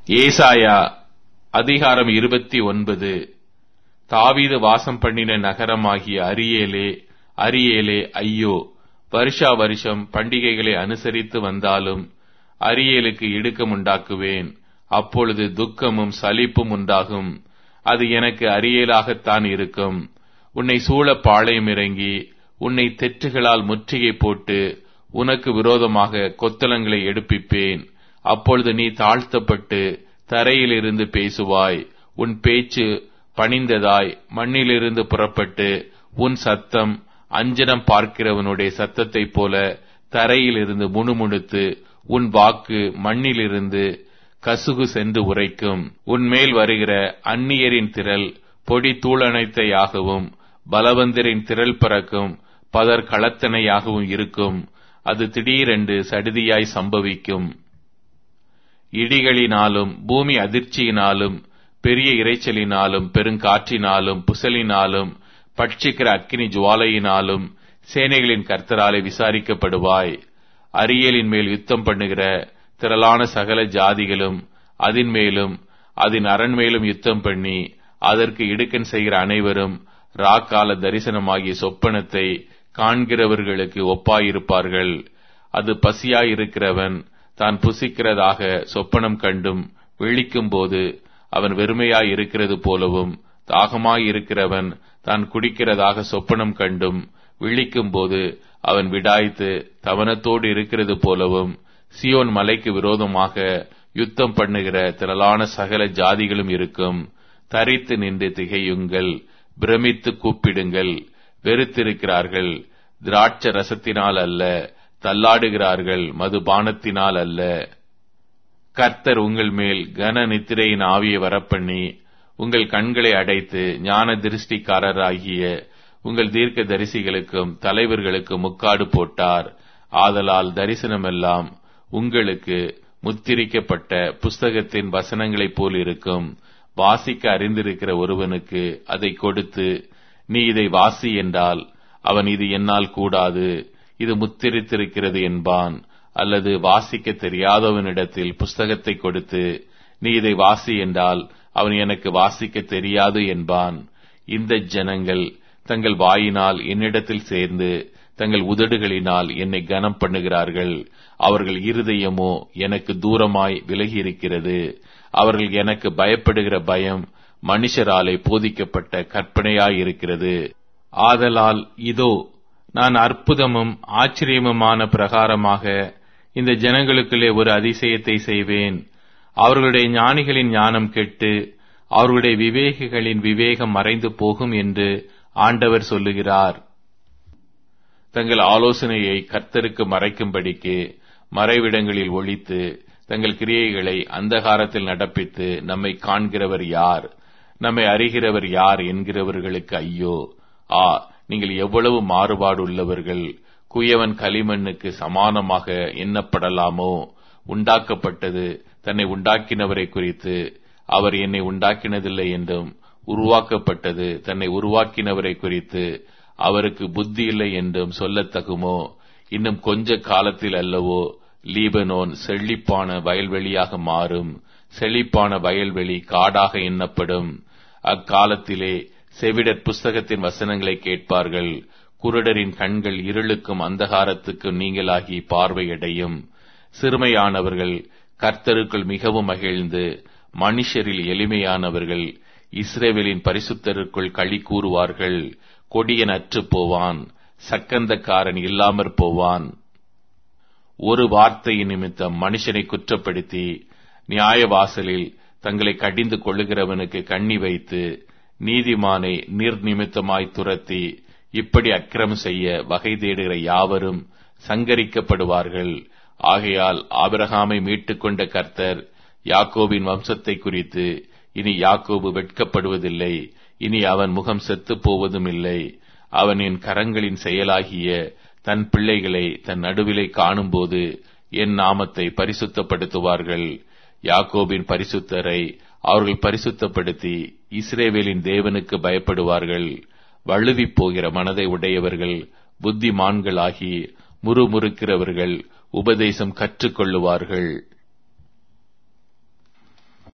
ஏசாயா அதிகாரம் இருபத்தி ஒன்பது தாவீது வாசம் பண்ணின நகரமாகிய அரியேலே அரியேலே ஐயோ வருஷா வருஷம் பண்டிகைகளை அனுசரித்து வந்தாலும் அரியேலுக்கு இடுக்கம் உண்டாக்குவேன் அப்பொழுது துக்கமும் சலிப்பும் உண்டாகும் அது எனக்கு அரியேலாகத்தான் இருக்கும் உன்னை சூழ பாளையம் இறங்கி உன்னை தெற்றுகளால் முற்றுகை போட்டு உனக்கு விரோதமாக கொத்தளங்களை எடுப்பிப்பேன் அப்பொழுது நீ தாழ்த்தப்பட்டு தரையிலிருந்து பேசுவாய் உன் பேச்சு பணிந்ததாய் மண்ணிலிருந்து புறப்பட்டு உன் சத்தம் அஞ்சனம் பார்க்கிறவனுடைய சத்தத்தைப் போல தரையிலிருந்து முணுமுணுத்து உன் வாக்கு மண்ணிலிருந்து கசுகு சென்று உரைக்கும் உன்மேல் வருகிற அந்நியரின் திரள் பொடி தூளனைத்தையாகவும் பலவந்தரின் திரள் பறக்கும் பதர் களத்தனையாகவும் இருக்கும் அது திடீரென்று சடுதியாய் சம்பவிக்கும் இடிகளினாலும் பூமி அதிர்ச்சியினாலும் பெரிய இரைச்சலினாலும் பெருங்காற்றினாலும் புசலினாலும் பட்சிக்கிற அக்கினி ஜுவாலையினாலும் சேனைகளின் கர்த்தராலே விசாரிக்கப்படுவாய் அரியலின் மேல் யுத்தம் பண்ணுகிற திரளான சகல ஜாதிகளும் அதன் மேலும் அதன் அரண் மேலும் யுத்தம் பண்ணி அதற்கு இடுக்கன் செய்கிற அனைவரும் ராக்கால தரிசனமாகிய சொப்பனத்தை காண்கிறவர்களுக்கு ஒப்பாயிருப்பார்கள் அது பசியாயிருக்கிறவன் தான் புசிக்கிறதாக சொப்பனம் கண்டும் விழிக்கும் போது அவன் வெறுமையாய் இருக்கிறது போலவும் தாகமாயிருக்கிறவன் தான் குடிக்கிறதாக சொப்பனம் கண்டும் விழிக்கும் போது அவன் விடாய்த்து தவனத்தோடு இருக்கிறது போலவும் சியோன் மலைக்கு விரோதமாக யுத்தம் பண்ணுகிற திரளான சகல ஜாதிகளும் இருக்கும் தரித்து நின்று திகையுங்கள் பிரமித்து கூப்பிடுங்கள் வெறுத்திருக்கிறார்கள் திராட்ச ரசத்தினால் அல்ல தள்ளாடுகிறார்கள் மதுபானத்தினால் அல்ல கர்த்தர் உங்கள் மேல் கன நித்திரையின் ஆவியை வரப்பண்ணி உங்கள் கண்களை அடைத்து ஞான திருஷ்டிக்காரராகிய உங்கள் தீர்க்க தரிசிகளுக்கும் தலைவர்களுக்கும் முக்காடு போட்டார் ஆதலால் தரிசனமெல்லாம் உங்களுக்கு முத்திரிக்கப்பட்ட புஸ்தகத்தின் வசனங்களைப் போல் இருக்கும் வாசிக்க அறிந்திருக்கிற ஒருவனுக்கு அதை கொடுத்து நீ இதை வாசி என்றால் அவன் இது என்னால் கூடாது இது முத்திரித்திருக்கிறது என்பான் அல்லது வாசிக்க தெரியாதவனிடத்தில் புஸ்தகத்தை கொடுத்து நீ இதை வாசி என்றால் அவன் எனக்கு வாசிக்க தெரியாது என்பான் இந்த ஜனங்கள் தங்கள் வாயினால் என்னிடத்தில் சேர்ந்து தங்கள் உதடுகளினால் என்னை கனம் பண்ணுகிறார்கள் அவர்கள் இருதயமோ எனக்கு தூரமாய் விலகி இருக்கிறது அவர்கள் எனக்கு பயப்படுகிற பயம் மனுஷராலே போதிக்கப்பட்ட கற்பனையாயிருக்கிறது ஆதலால் இதோ நான் அற்புதமும் ஆச்சரியமுமான பிரகாரமாக இந்த ஜனங்களுக்குள்ளே ஒரு அதிசயத்தை செய்வேன் அவர்களுடைய ஞானிகளின் ஞானம் கெட்டு அவர்களுடைய விவேகிகளின் விவேகம் மறைந்து போகும் என்று ஆண்டவர் சொல்லுகிறார் தங்கள் ஆலோசனையை கர்த்தருக்கு மறைக்கும்படிக்கு மறைவிடங்களில் ஒழித்து தங்கள் கிரியைகளை அந்தகாரத்தில் நடப்பித்து நம்மை காண்கிறவர் யார் நம்மை அறிகிறவர் யார் என்கிறவர்களுக்கு ஐயோ ஆ நீங்கள் எவ்வளவு மாறுபாடு உள்ளவர்கள் குயவன் களிமண்ணுக்கு சமானமாக எண்ணப்படலாமோ உண்டாக்கப்பட்டது தன்னை உண்டாக்கினவரை குறித்து அவர் என்னை உண்டாக்கினதில்லை என்றும் உருவாக்கப்பட்டது தன்னை உருவாக்கினவரை குறித்து அவருக்கு புத்தி இல்லை என்றும் சொல்லத்தகுமோ இன்னும் கொஞ்ச காலத்தில் அல்லவோ லீபனோன் செழிப்பான வயல்வெளியாக மாறும் செழிப்பான வயல்வெளி காடாக எண்ணப்படும் அக்காலத்திலே செவிடர் புஸ்தகத்தின் வசனங்களை கேட்பார்கள் குருடரின் கண்கள் இருளுக்கும் அந்தகாரத்துக்கும் நீங்களாகி பார்வையடையும் சிறுமையானவர்கள் கர்த்தருக்குள் மிகவும் மகிழ்ந்து மனுஷரில் எளிமையானவர்கள் இஸ்ரேவேலின் பரிசுத்தருக்குள் களி கூறுவார்கள் கொடியன் அற்று போவான் சக்கந்தக்காரன் இல்லாமற் போவான் ஒரு வார்த்தை நிமித்தம் மனுஷனை குற்றப்படுத்தி நியாய வாசலில் தங்களை கடிந்து கொள்ளுகிறவனுக்கு கண்ணி வைத்து நீதிமானை நிர்நிமித்தமாய் துரத்தி இப்படி அக்கிரம் செய்ய வகை தேடுகிற யாவரும் சங்கரிக்கப்படுவார்கள் ஆகையால் ஆபிரகாமை மீட்டுக்கொண்ட கர்த்தர் யாக்கோபின் வம்சத்தை குறித்து இனி யாக்கோபு வெட்கப்படுவதில்லை இனி அவன் முகம் செத்துப் போவதும் இல்லை அவன் என் கரங்களின் செயலாகிய தன் பிள்ளைகளை தன் நடுவிலை காணும்போது என் நாமத்தை பரிசுத்தப்படுத்துவார்கள் யாக்கோபின் பரிசுத்தரை அவர்கள் பரிசுத்தப்படுத்தி இஸ்ரேவேலின் தேவனுக்கு பயப்படுவார்கள் வழுவி போகிற மனதை உடையவர்கள் புத்திமான்களாகி முறுமுறுக்கிறவர்கள் உபதேசம் கற்றுக்கொள்ளுவார்கள்